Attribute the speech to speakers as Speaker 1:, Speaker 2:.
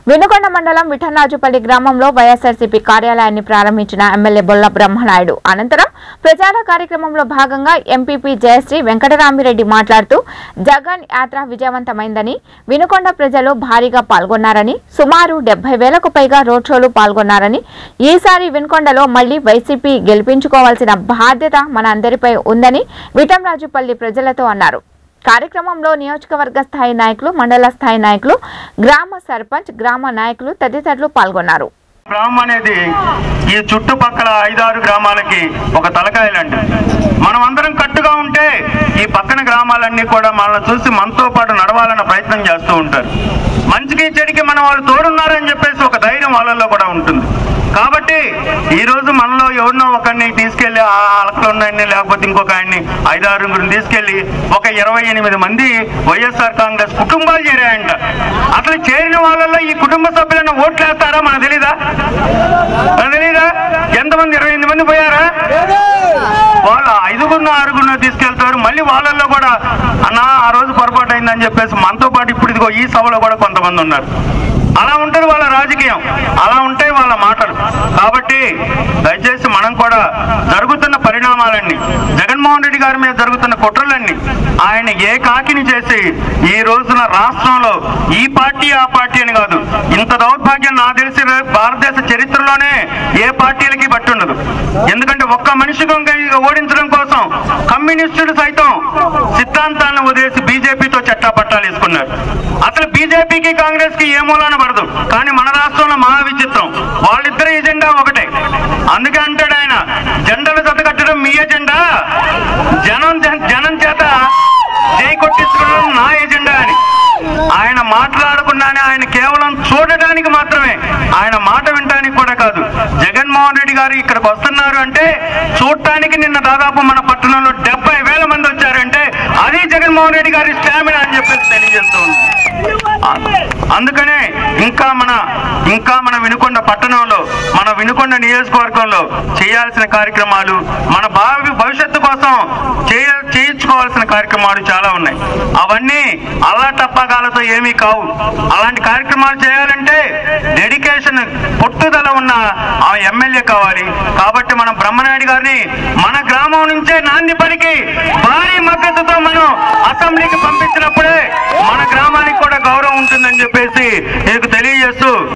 Speaker 1: వినుకొండ మండలం విఠన్నాజుపల్లి గ్రామంలో వైఎస్ఆర్సీపీ కార్యాలయాన్ని ప్రారంభించిన ఎమ్మెల్యే బొల్ల బ్రహ్మనాయుడు అనంతరం ప్రచార కార్యక్రమంలో భాగంగా ఎంపీపీ జయశ్రీ వెంకటరామిరెడ్డి మాట్లాడుతూ జగన్ యాత్ర విజయవంతమైందని వినుకొండ ప్రజలు భారీగా పాల్గొన్నారని సుమారు డెబ్బై వేలకు పైగా రోడ్ షోలు పాల్గొన్నారని ఈసారి వినుకొండలో మళ్లీ వైసీపీ గెలిపించుకోవాల్సిన బాధ్యత మన అందరిపై ఉందని విఠంరాజుపల్లి ప్రజలతో అన్నారు కార్యక్రమంలో నియోజకవర్గ స్థాయి నాయకులు మండల స్థాయి నాయకులు గ్రామ సర్పంచ్ గ్రామ నాయకులు తదితరులు పాల్గొన్నారు
Speaker 2: గ్రామం అనేది ఈ చుట్టుపక్కల ఐదారు గ్రామాలకి ఒక తలకాయ లాంటిది మనం అందరం కట్టుగా ఉంటే ఈ పక్కన గ్రామాలన్నీ కూడా మనల్ని చూసి మనతో పాటు నడవాలన్న ప్రయత్నం చేస్తూ ఉంటారు మంచికి చెడికి మన వాళ్ళు తోడున్నారని చెప్పేసి ఒక ధైర్యం వాళ్ళల్లో కూడా ఉంటుంది కాబట్టి ఈ రోజు మనలో ఎవరినో ఒకరిని తీసుకెళ్లి ఆ అలకలు ఉన్నాయని లేకపోతే ఇంకొక ఆయన్ని ఐదారుగురిని తీసుకెళ్లి ఒక ఇరవై ఎనిమిది మంది వైఎస్ఆర్ కాంగ్రెస్ కుటుంబాలు చేరాయంట అసలు చేరిన వాళ్ళల్లో ఈ కుటుంబ సభ్యులను ఓట్లు వేస్తారా మనకు తెలీదా మనకు తెలీదా ఎంతమంది ఇరవై ఎనిమిది మంది పోయారా వాళ్ళు ఐదుగురు ఆరుగురు తీసుకెళ్తారు మళ్ళీ వాళ్ళల్లో కూడా అన్న ఆ రోజు పొరపాటు అయిందని చెప్పేసి మనతో పాటు ఇప్పుడు ఇదిగో ఈ సభలో కూడా కొంతమంది ఉన్నారు అలా ఉంటుంది వాళ్ళ రాజకీయం అలా ఉంటాయి వాళ్ళ మాటలు కాబట్టి దయచేసి మనం కూడా జరుగుతున్న పరిణామాలన్నీ జగన్మోహన్ రెడ్డి గారి మీద జరుగుతున్న కుట్రలన్నీ ఆయన ఏ కాకిని చేసి ఈ రోజున రాష్ట్రంలో ఈ పార్టీ ఆ పార్టీ అని కాదు ఇంత దౌర్భాగ్యం నా తెలిసి భారతదేశ చరిత్రలోనే ఏ పార్టీలకి బట్టి ఉండదు ఎందుకంటే ఒక్క మనిషి గొంగ ఓడించడం కోసం కమ్యూనిస్టులు సైతం సిద్ధాంతాలను వదిలేసి బీజేపీతో చట్టా పట్టాలు వేసుకున్నారు అసలు బీజేపీకి కాంగ్రెస్ కి ఏ మూలాన పడదు కానీ మన రాష్ట్రంలో మహా విచిత్రం వాళ్ళిద్దరి ఎజెండా ఒకటే అందుకే అంటాడు ఆయన జెండలు కట్టడం మీ ఎజెండా జనం జనం చేత జై కొట్టించుకోవడం నా ఎజెండా అని ఆయన మాట్లాడకుండానే ఆయన కేవలం చూడటానికి మాత్రమే ఆయన మాట వినడానికి కూడా కాదు జగన్మోహన్ రెడ్డి గారు ఇక్కడికి వస్తున్నారు అంటే చూడటానికి నిన్న దాదాపు మన పట్టణంలో డెబ్బై వేల మంది వచ్చారంటే అది జగన్మోహన్ రెడ్డి గారి స్టామినా అని చెప్పేసి తెలియజేస్తూ ఉంది అందుకనే ఇంకా మన ఇంకా మన వినుకొండ పట్టణంలో మన వినుకొండ నియోజకవర్గంలో చేయాల్సిన కార్యక్రమాలు మన భావి భవిష్యత్తు కోసం చేయ చేయించుకోవాల్సిన కార్యక్రమాలు చాలా ఉన్నాయి అవన్నీ అల్లా టప్పగాలతో ఏమీ కావు అలాంటి కార్యక్రమాలు చేయాలంటే డెడికేషన్ పట్టుదల ఉన్న ఆ ఎమ్మెల్యే కావాలి కాబట్టి మనం బ్రహ్మనాయుడు గారిని మన గ్రామం నుంచే నాంది పలికి భారీ మద్దతుతో మనం అసెంబ్లీకి పంపించినప్పుడే మన గ్రామానికి కూడా గౌరవం ఉంటుందని చెప్పేసి మీకు తెలియజేస్తూ